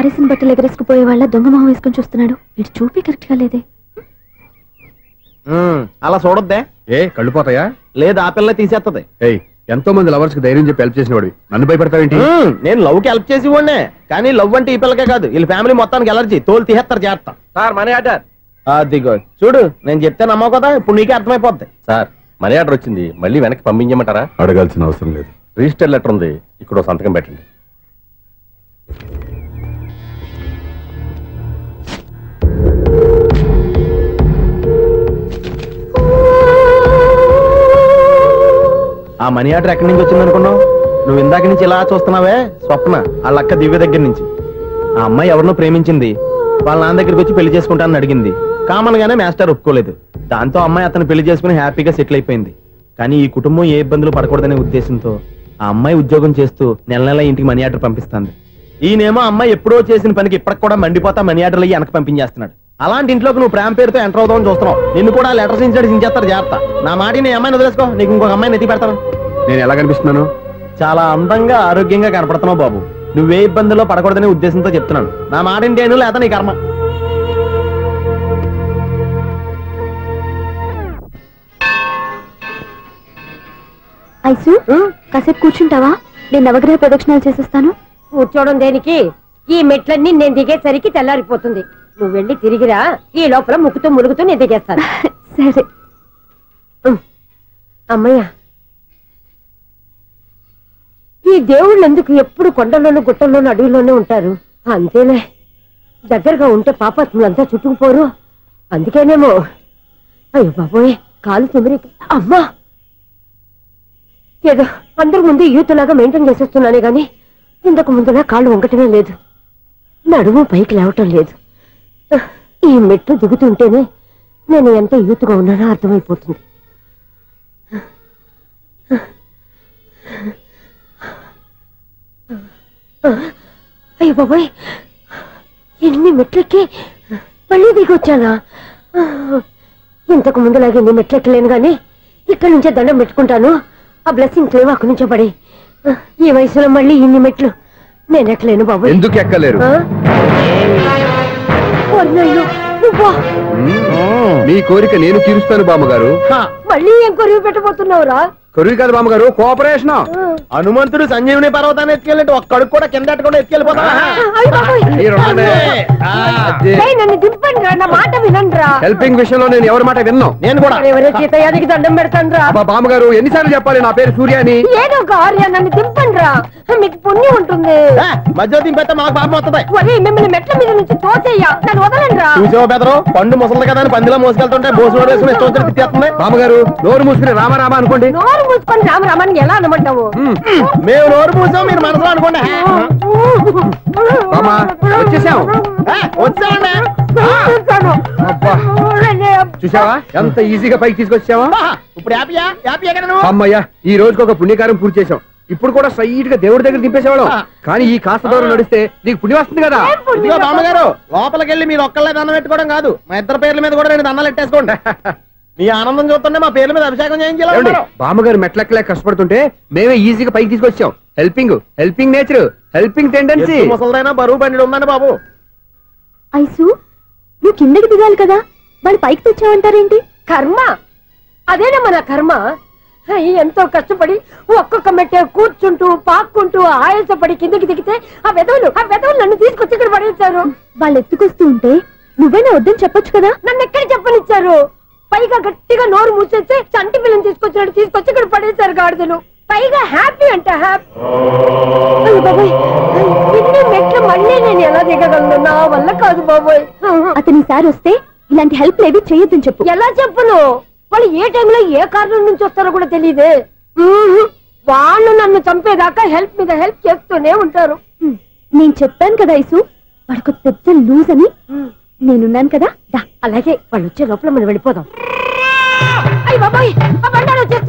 ఆరేసిన బట్టలు ఎగరేసుకుపోయే వాళ్ళ దొంగ మొహం వేసుకుని చూస్తున్నాడు వీడు చూపి కరెక్ట్ గా లేదే ఉమ్, అలా చూడొద్దే ఏ కళ్ళు పోతాయా లేదు ఆ పిల్ల తీసేస్తది ఏయ్ ఎంతో మంది లవర్స్ కి ధైర్యం చెప్పి హెల్ప్ చేసిన వాడివి నన్ను భయపెడతావేంటి ఉమ్, నేను లవ్ కి హెల్ప్ చేసి ఇవ్వండి కానీ లవ్ అంటే ఈ పిల్లకే కాదు వీళ్ళ ఫ్యామిలీ మొత్తానికి ఎలర్జీ తోలు తీసేస్తారు చేస్తా సార్ మనీ ఆర్డర్ అదిగో చూడు నేను చెప్తే నమ్మవు కదా ఇప్పుడు నీకే అర్థమైపోద్ది సార్ మనీ ఆర్డర్ వచ్చింది మళ్ళీ వెనక్కి పంపించమంటారా అడగాల్సిన అవసరం లేదు రిజిస్టర్ లెటర్ ఉంది ఇక్కడ ఓ సంతకం పెట్టండి ఆ మనీ ఆర్డర్ ఎక్కడి నుంచి వచ్చింది అనుకున్నావు నువ్వు ఇందాక నుంచి ఇలా చూస్తున్నావే స్వప్న వాళ్ళ అక్క దివ్య దగ్గర నుంచి ఆ అమ్మాయి ఎవరినో ప్రేమించింది వాళ్ళ నాన్న దగ్గరికి వచ్చి పెళ్లి చేసుకుంటానని అడిగింది కామన్ గానే మాస్టర్ ఒప్పుకోలేదు దాంతో అమ్మాయి అతను పెళ్లి చేసుకుని హ్యాపీగా సెటిల్ అయిపోయింది కానీ ఈ కుటుంబం ఏ ఇబ్బందులు పడకూడదనే ఉద్దేశంతో ఆ అమ్మాయి ఉద్యోగం చేస్తూ నెల నెల ఇంటికి మనీ ఆర్డర్ పంపిస్తుంది ఈయనేమో అమ్మాయి ఎప్పుడో చేసిన పనికి ఇప్పటికి కూడా మండిపోతా మనీ ఆర్డర్లు వెనక పంపించేస్తున్నాడు అలాంటి ఇంట్లోకి నువ్వు ప్రేమ పేరుతో ఎంటర్ అవుదామని చూస్తున్నావు నిన్ను కూడా లెటర్స్ ఇచ్చాడు సించేస్తారు జాగ్రత్త నా మాట నీ అమ్మాయిని వదిలేసుకో నీకు ఇంకొక అమ్మాయిని ఎత్తి పెడతాను నేను ఎలా కనిపిస్తున్నాను చాలా అందంగా ఆరోగ్యంగా కనపడుతున్నావు బాబు నువ్వే ఇబ్బందుల్లో పడకూడదనే ఉద్దేశంతో చెప్తున్నాను నా మాట ఏంటేను లేదా నీ కర్మ ఐసు కాసేపు కూర్చుంటావా నేను నవగ్రహ ప్రదక్షిణాలు చేసేస్తాను కూర్చోవడం దేనికి ఈ మెట్లన్నీ నేను దిగేసరికి తెల్లారిపోతుంది నువ్వు వెళ్ళి తిరిగిరా ఈ లోపల ముక్కుతూ ములుగుతూ నేను దిగేస్తాను సరే అమ్మయ్య ఈ దేవుళ్ళు ఎందుకు ఎప్పుడు కొండల్లోనూ గుట్టల్లోనూ అడవిలోనే ఉంటారు అంతేలే దగ్గరగా ఉంటే పాపాత్ములంతా చుట్టుకుపోరు అందుకేనేమో అయ్యో బాబోయ్ కాలు తిమిరి అమ్మా ఏదో అందరి ముందు యూత్లాగా మెయింటైన్ చేసేస్తున్నానే గాని ఇంతకు ముందులా కాళ్ళు వంకటమే లేదు నడుము పైకి లేవటం లేదు ఈ మెట్లు దిగుతుంటేనే నేను ఎంత యూత్గా ఉన్నానో అర్థమైపోతుంది అయ్యో బాబాయ్ ఎన్ని మెట్లెక్కి మళ్ళీ దిగొచ్చానా ఇంతకు ముందులాగే ఎన్ని మెట్లెక్కలేను గాని ఇక్కడి నుంచే దండం పెట్టుకుంటాను ఆ బ్లెస్సింగ్ లేవు అక్కడి నుంచే పడి ఈ వయసులో మళ్ళీ ఇన్ని మెట్లు నేను ఎక్కలేను బాబు ఎందుకు ఎక్కలేరు నువ్వా మీ కోరిక నేను తీరుస్తాను బామ్మగారు మళ్ళీ ఏం కొరివి పెట్టబోతున్నావురా కొరువు కాదు బామ్మగారు కోఆపరేషన్ హనుమంతుడు సంజీవుని పర్వతాన్ని ఎత్తుకెళ్ళినట్టు ఒక్కడికి కూడా కింద ఎట్టకుండా ఎత్తుకెళ్ళిపోతా అయ్య బాబోయ్. ఏయ్, నన్ను దింపండి రా నా మాట వినండి రా హెల్పింగ్ విషయంలో నేను ఎవరి మాట విన్నాను నేను కూడా ఎవరే సీతయ్యానికి దండం పెడతాను రా అబ్బా బామ్మగారు ఎన్నిసార్లు చెప్పాలి నా పేరు సూర్య అని ఏదో ఒక ఆర్య నన్ను దింపండి రా మీకు పుణ్యం ఉంటుంది ఏ, మధ్యలో దింపేస్తే మాకు పాపం వస్తుంది ఒరే మిమ్మల్ని మెట్ల మీద నుంచి తోసేయ్యా నన్ను వదలండి రా చూసావా బెదరు పండు ముసలి కదా అని పందిలో మోసుకెళ్తుంటే బోసు వేసుకుని ఇష్టం వచ్చినట్టు తిట్టేస్తుంది బామ్మగారు నోరు మూసుకుని రామారామ అనుకోండి నోరు మూసుకొని రామరామాన్ని ఎలా అనమంటావు మేము నోరు పూసాం మీరు మనసులో అనుకోండి బామ్మ వచ్చేసాం ఏ, వచ్చామండి అబ్బా చూసావా ఎంత ఈజీగా పైకి తీసుకొచ్చావా ఆహా, ఇప్పుడు హ్యాపీయా హ్యాపీ ఎక్కడ నువ్వు అమ్మయ్యా ఈ రోజుకి ఒక పుణ్యకారం పూర్తి చేసాం ఇప్పుడు కూడా స్ట్రైట్ గా దేవుడి దగ్గర దింపేసేవాళ్ళం కానీ ఈ కాస్త దూరం నడిస్తే నీకు పుణ్యం వస్తుంది కదా ఇదిగో బామ్మగారు లోపలికి వెళ్ళి మీరు ఒక్కళ్ళే దండం పెట్టుకోవడం కాదు మా ఇద్దరు పేర్ల మీద కూడా రెండు దండాలు పెట్టేసుకోండి మీ ఆనందం చూస్తుంటే మా పేర్ల మీద అభిషేకం ఏమండి? చేయించాలి బామ్మగారు మెట్లెక్కలే కష్టపడుతుంటే మేమే ఈజీగా పైకి తీసుకొచ్చాం helping helping nature helping tendency ముసలిదైనా బరువు బండి ఉందండి బాబు ఐసు నువ్వు కిందకి దిగాలి కదా మరి పైకి తెచ్చావంటారేంటి కర్మ అదేనమ్మా నా కర్మ అయ్యి, ఎంతో కష్టపడి ఒక్కొక్క మెట్ట కూర్చుంటూ పాక్కుంటూ ఆయాసపడి కిందకి దిగితే ఆ వెదవులు ఆ వెదవులు నన్ను తీసుకొచ్చి ఇక్కడ పడేశారు వాళ్ళు ఎత్తుకొస్తూ ఉంటే నువ్వైనా వద్దని చెప్పొచ్చు కదా నన్ను ఎక్కడ చెప్పనిచ్చారు పైగా గట్టిగా నోరు మూసేస్తే చంటి పిల్లని తీసుకొచ్చినట్టు తీసుకొచ్చి ఇక్కడ పడేశారు గాడిదలు పైగా హ్యాపీ అంట హ్యాపీ అయ్య బాబోయ్ ఇన్ని మెట్లు మళ్ళీ నేను ఎలా దిగగలను నా వల్ల కాదు బాబోయ్ అతని సార్ వస్తే ఇలాంటి హెల్ప్ లేవి చేయొద్దని చెప్పు ఎలా చెప్పను వాళ్ళు ఏ టైంలో ఏ కారణం నుంచి వస్తారో కూడా తెలియదే వాళ్ళు నన్ను చంపేదాకా హెల్ప్ మీద హెల్ప్ చేస్తూనే ఉంటారు హ్మ్. నేను చెప్పాను కదా ఐసు వాడికి పెద్ద లూజ్ అని నేనున్నాను కదా దా అలాగే వాళ్ళు వచ్చే లోపల మనం వెళ్ళిపోదాం అయ్య బాబాయ్ ఆ బండారు వచ్చేస్తుంది